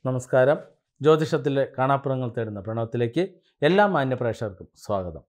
നമസ്കാരം ജ്യോതിഷത്തിലെ കാണാപ്പുറങ്ങൾ തേടുന്ന പ്രണവത്തിലേക്ക് എല്ലാ മാന്യപ്രേക്ഷകർക്കും സ്വാഗതം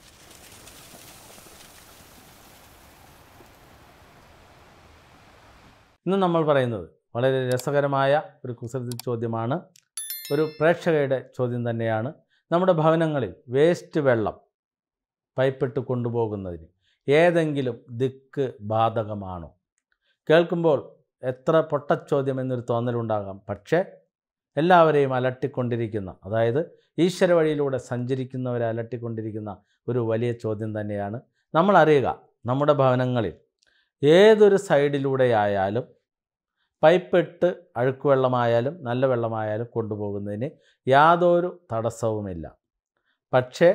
ഇന്ന് നമ്മൾ പറയുന്നത് വളരെ രസകരമായ ഒരു കുസൃതി ചോദ്യമാണ് ഒരു പ്രേക്ഷകയുടെ ചോദ്യം തന്നെയാണ് നമ്മുടെ ഭവനങ്ങളിൽ വേസ്റ്റ് വെള്ളം പൈപ്പിട്ട് കൊണ്ടുപോകുന്നതിന് ഏതെങ്കിലും ദിക്ക് ബാധകമാണോ കേൾക്കുമ്പോൾ എത്ര പൊട്ടച്ചോദ്യം എന്നൊരു തോന്നലുണ്ടാകാം പക്ഷേ എല്ലാവരെയും അലട്ടിക്കൊണ്ടിരിക്കുന്ന അതായത് ഈശ്വര വഴിയിലൂടെ സഞ്ചരിക്കുന്നവരെ അലട്ടിക്കൊണ്ടിരിക്കുന്ന ഒരു വലിയ ചോദ്യം തന്നെയാണ് നമ്മൾ അറിയുക നമ്മുടെ ഭവനങ്ങളിൽ ഏതൊരു സൈഡിലൂടെയായാലും പൈപ്പിട്ട് അഴുക്കുവെള്ളമായാലും നല്ല വെള്ളമായാലും കൊണ്ടുപോകുന്നതിന് യാതൊരു തടസ്സവുമില്ല പക്ഷേ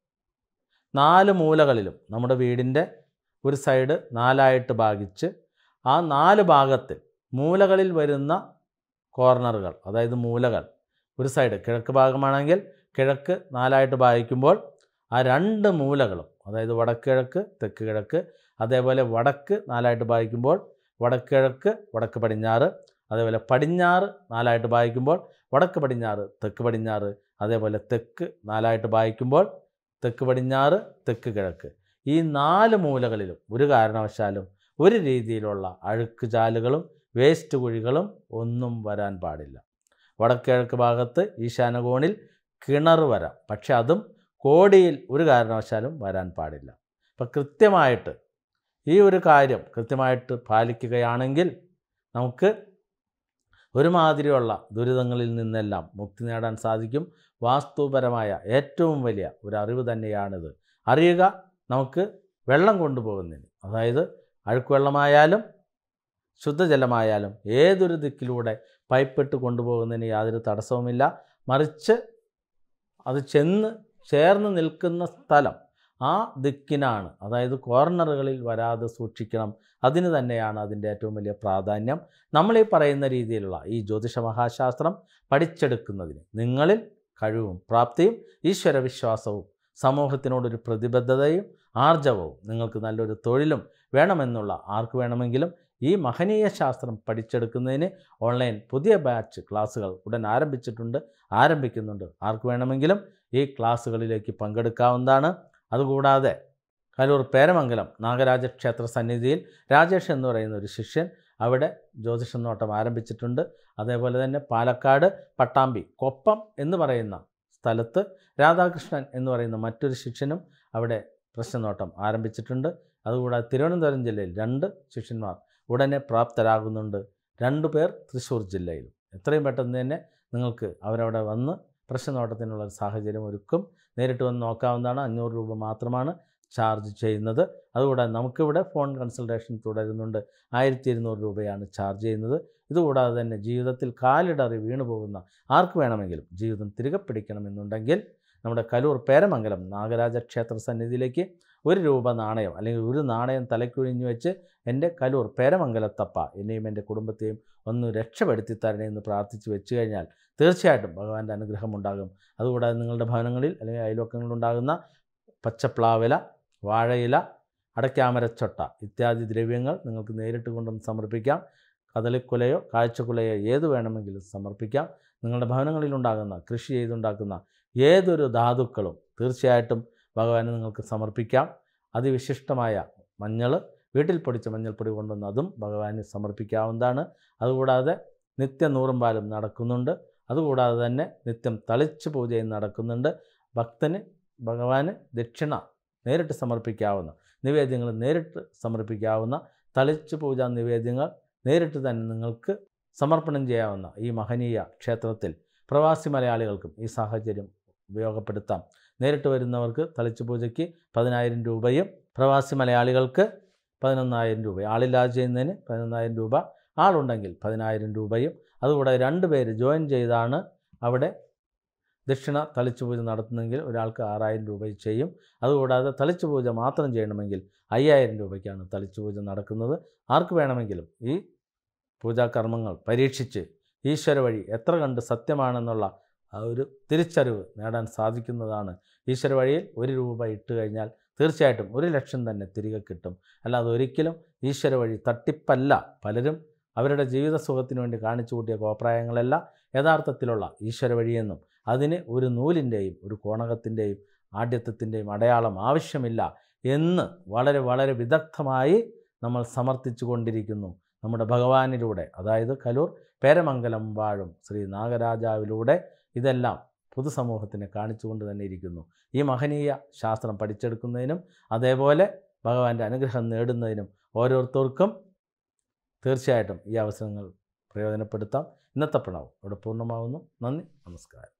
നാല് മൂലകളിലും നമ്മുടെ വീടിൻ്റെ ഒരു സൈഡ് നാലായിട്ട് ഭാഗിച്ച് ആ നാല് ഭാഗത്തിൽ മൂലകളിൽ വരുന്ന കോർണറുകൾ അതായത് മൂലകൾ ഒരു സൈഡ് കിഴക്ക് ഭാഗമാണെങ്കിൽ കിഴക്ക് നാലായിട്ട് ഭാഗിക്കുമ്പോൾ ആ രണ്ട് മൂലകളും അതായത് വടക്ക് കിഴക്ക് തെക്ക് കിഴക്ക് അതേപോലെ വടക്ക് നാലായിട്ട് ഭാഗിക്കുമ്പോൾ വടക്ക് കിഴക്ക് വടക്ക് പടിഞ്ഞാറ് അതേപോലെ പടിഞ്ഞാറ് നാലായിട്ട് ഭാഗിക്കുമ്പോൾ വടക്ക് പടിഞ്ഞാറ് തെക്ക് പടിഞ്ഞാറ് അതേപോലെ തെക്ക് നാലായിട്ട് ഭാഗിക്കുമ്പോൾ തെക്ക് പടിഞ്ഞാറ് തെക്ക് കിഴക്ക് ഈ നാല് മൂലകളിലും ഒരു കാരണവശാലും ഒരു രീതിയിലുള്ള അഴുക്ക് ചാലുകളും വേസ്റ്റ് കുഴികളും ഒന്നും വരാൻ പാടില്ല വടക്കിഴക്ക് ഭാഗത്ത് ഈശാനകോണിൽ കിണർ വരാം പക്ഷെ അതും കോടിയിൽ ഒരു കാരണവശാലും വരാൻ പാടില്ല അപ്പം കൃത്യമായിട്ട് ഈ ഒരു കാര്യം കൃത്യമായിട്ട് പാലിക്കുകയാണെങ്കിൽ നമുക്ക് ഒരുമാതിരിയുള്ള ദുരിതങ്ങളിൽ നിന്നെല്ലാം മുക്തി നേടാൻ സാധിക്കും വാസ്തുപരമായ ഏറ്റവും വലിയ ഒരു അറിവ് തന്നെയാണിത് അറിയുക നമുക്ക് വെള്ളം കൊണ്ടുപോകുന്നതിന് അതായത് അഴുക്കുവെള്ളമായാലും ശുദ്ധജലമായാലും ഏതൊരു ദിക്കിലൂടെ പൈപ്പിട്ട് കൊണ്ടുപോകുന്നതിന് യാതൊരു തടസ്സവുമില്ല മറിച്ച് അത് ചെന്ന് ചേർന്ന് നിൽക്കുന്ന സ്ഥലം ആ ദിക്കിനാണ് അതായത് കോർണറുകളിൽ വരാതെ സൂക്ഷിക്കണം അതിന് തന്നെയാണ് അതിൻ്റെ ഏറ്റവും വലിയ പ്രാധാന്യം നമ്മൾ ഈ പറയുന്ന രീതിയിലുള്ള ഈ ജ്യോതിഷ മഹാശാസ്ത്രം പഠിച്ചെടുക്കുന്നതിന് നിങ്ങളിൽ കഴിവും പ്രാപ്തിയും ഈശ്വരവിശ്വാസവും സമൂഹത്തിനോടൊരു പ്രതിബദ്ധതയും ആർജവവും നിങ്ങൾക്ക് നല്ലൊരു തൊഴിലും വേണമെന്നുള്ള ആർക്ക് വേണമെങ്കിലും ഈ മഹനീയ ശാസ്ത്രം പഠിച്ചെടുക്കുന്നതിന് ഓൺലൈൻ പുതിയ ബാച്ച് ക്ലാസ്സുകൾ ഉടൻ ആരംഭിച്ചിട്ടുണ്ട് ആരംഭിക്കുന്നുണ്ട് ആർക്ക് വേണമെങ്കിലും ഈ ക്ലാസ്സുകളിലേക്ക് പങ്കെടുക്കാവുന്നതാണ് അതുകൂടാതെ കലൂർ പേരമംഗലം നാഗരാജ ക്ഷേത്ര സന്നിധിയിൽ രാജേഷ് എന്ന് പറയുന്ന ഒരു ശിഷ്യൻ അവിടെ ജ്യോതിഷ നോട്ടം ആരംഭിച്ചിട്ടുണ്ട് അതേപോലെ തന്നെ പാലക്കാട് പട്ടാമ്പി കൊപ്പം എന്ന് പറയുന്ന സ്ഥലത്ത് രാധാകൃഷ്ണൻ എന്ന് പറയുന്ന മറ്റൊരു ശിഷ്യനും അവിടെ പ്രശ്നനോട്ടം ആരംഭിച്ചിട്ടുണ്ട് അതുകൂടാതെ തിരുവനന്തപുരം ജില്ലയിൽ രണ്ട് ശിഷ്യന്മാർ ഉടനെ പ്രാപ്തരാകുന്നുണ്ട് രണ്ടു പേർ തൃശ്ശൂർ ജില്ലയിലും എത്രയും പെട്ടെന്ന് തന്നെ നിങ്ങൾക്ക് അവരവിടെ വന്ന് പ്രശ്നനോട്ടത്തിനുള്ള ഒരു സാഹചര്യം ഒരുക്കും നേരിട്ട് വന്ന് നോക്കാവുന്നതാണ് അഞ്ഞൂറ് രൂപ മാത്രമാണ് ചാർജ് ചെയ്യുന്നത് അതുകൂടാതെ നമുക്കിവിടെ ഫോൺ കൺസൾട്ടേഷൻ തുടരുന്നുണ്ട് ആയിരത്തി ഇരുന്നൂറ് രൂപയാണ് ചാർജ് ചെയ്യുന്നത് ഇതുകൂടാതെ തന്നെ ജീവിതത്തിൽ കാലിടറി വീണു പോകുന്ന ആർക്ക് വേണമെങ്കിലും ജീവിതം തിരികെ പിടിക്കണമെന്നുണ്ടെങ്കിൽ നമ്മുടെ കലൂർ പേരമംഗലം നാഗരാജ ക്ഷേത്ര സന്നിധിയിലേക്ക് ഒരു രൂപ നാണയം അല്ലെങ്കിൽ ഒരു നാണയം തലക്കുഴിഞ്ഞു വെച്ച് എൻ്റെ കലൂർ പേരമംഗലത്തപ്പ എന്നെയും എൻ്റെ കുടുംബത്തെയും ഒന്ന് രക്ഷപ്പെടുത്തി തരണേ എന്ന് പ്രാർത്ഥിച്ച് വെച്ച് കഴിഞ്ഞാൽ തീർച്ചയായിട്ടും ഭഗവാന്റെ അനുഗ്രഹം ഉണ്ടാകും അതുകൂടാതെ നിങ്ങളുടെ ഭവനങ്ങളിൽ അല്ലെങ്കിൽ അയൽവക്കങ്ങളിലുണ്ടാകുന്ന പച്ചപ്ലാവില വാഴയില അടയ്ക്കാമരച്ചൊട്ട ഇത്യാദി ദ്രവ്യങ്ങൾ നിങ്ങൾക്ക് നേരിട്ട് കൊണ്ടുവന്ന് സമർപ്പിക്കാം കദളിക്കുലയോ കാഴ്ചക്കുലയോ ഏത് വേണമെങ്കിലും സമർപ്പിക്കാം നിങ്ങളുടെ ഭവനങ്ങളിലുണ്ടാകുന്ന കൃഷി ചെയ്തുണ്ടാക്കുന്ന ഏതൊരു ധാതുക്കളും തീർച്ചയായിട്ടും ഭഗവാന് നിങ്ങൾക്ക് സമർപ്പിക്കാം അതിവിശിഷ്ടമായ മഞ്ഞൾ വീട്ടിൽ പൊടിച്ച മഞ്ഞൾപ്പൊടി കൊണ്ടുവന്ന് അതും ഭഗവാന് സമർപ്പിക്കാവുന്നതാണ് അതുകൂടാതെ നിത്യ നൂറും പാലും നടക്കുന്നുണ്ട് അതുകൂടാതെ തന്നെ നിത്യം തളിച്ച് പൂജയും നടക്കുന്നുണ്ട് ഭക്തന് ഭഗവാന് ദക്ഷിണ നേരിട്ട് സമർപ്പിക്കാവുന്ന നിവേദ്യങ്ങൾ നേരിട്ട് സമർപ്പിക്കാവുന്ന തളിച്ച് പൂജ നിവേദ്യങ്ങൾ നേരിട്ട് തന്നെ നിങ്ങൾക്ക് സമർപ്പണം ചെയ്യാവുന്ന ഈ മഹനീയ ക്ഷേത്രത്തിൽ പ്രവാസി മലയാളികൾക്കും ഈ സാഹചര്യം ഉപയോഗപ്പെടുത്താം നേരിട്ട് വരുന്നവർക്ക് തളിച്ചു പൂജയ്ക്ക് പതിനായിരം രൂപയും പ്രവാസി മലയാളികൾക്ക് പതിനൊന്നായിരം രൂപ ആളില്ലാതെ ചെയ്യുന്നതിന് പതിനൊന്നായിരം രൂപ ആളുണ്ടെങ്കിൽ പതിനായിരം രൂപയും അതുകൂടാതെ രണ്ട് പേര് ജോയിൻ ചെയ്താണ് അവിടെ ദക്ഷിണ തളിച്ചു പൂജ നടത്തുന്നെങ്കിൽ ഒരാൾക്ക് ആറായിരം രൂപ ചെയ്യും അതുകൂടാതെ തളിച്ചു പൂജ മാത്രം ചെയ്യണമെങ്കിൽ അയ്യായിരം രൂപയ്ക്കാണ് തളിച്ചു പൂജ നടക്കുന്നത് ആർക്ക് വേണമെങ്കിലും ഈ പൂജാകർമ്മങ്ങൾ പരീക്ഷിച്ച് ഈശ്വര വഴി എത്ര കണ്ട് സത്യമാണെന്നുള്ള ആ ഒരു തിരിച്ചറിവ് നേടാൻ സാധിക്കുന്നതാണ് ഈശ്വര വഴിയിൽ ഒരു രൂപ ഇട്ട് കഴിഞ്ഞാൽ തീർച്ചയായിട്ടും ഒരു ലക്ഷം തന്നെ തിരികെ കിട്ടും അല്ലാതെ ഒരിക്കലും ഈശ്വര വഴി തട്ടിപ്പല്ല പലരും അവരുടെ ജീവിത സുഖത്തിന് വേണ്ടി കാണിച്ചു കൂട്ടിയ കോപ്രായങ്ങളല്ല യഥാർത്ഥത്തിലുള്ള ഈശ്വര വഴിയെന്നും അതിന് ഒരു നൂലിൻ്റെയും ഒരു കോണകത്തിൻ്റെയും ആഢ്യത്വത്തിൻ്റെയും അടയാളം ആവശ്യമില്ല എന്ന് വളരെ വളരെ വിദഗ്ധമായി നമ്മൾ സമർത്ഥിച്ചു കൊണ്ടിരിക്കുന്നു നമ്മുടെ ഭഗവാനിലൂടെ അതായത് കലൂർ പേരമംഗലം വാഴും ശ്രീ നാഗരാജാവിലൂടെ ഇതെല്ലാം പൊതുസമൂഹത്തിന് കാണിച്ചുകൊണ്ട് തന്നെ ഇരിക്കുന്നു ഈ മഹനീയ ശാസ്ത്രം പഠിച്ചെടുക്കുന്നതിനും അതേപോലെ ഭഗവാന്റെ അനുഗ്രഹം നേടുന്നതിനും ഓരോരുത്തർക്കും തീർച്ചയായിട്ടും ഈ അവസരങ്ങൾ പ്രയോജനപ്പെടുത്താം ഇന്നത്തെ പ്രണവ് ഇവിടെ പൂർണ്ണമാകുന്നു നന്ദി നമസ്കാരം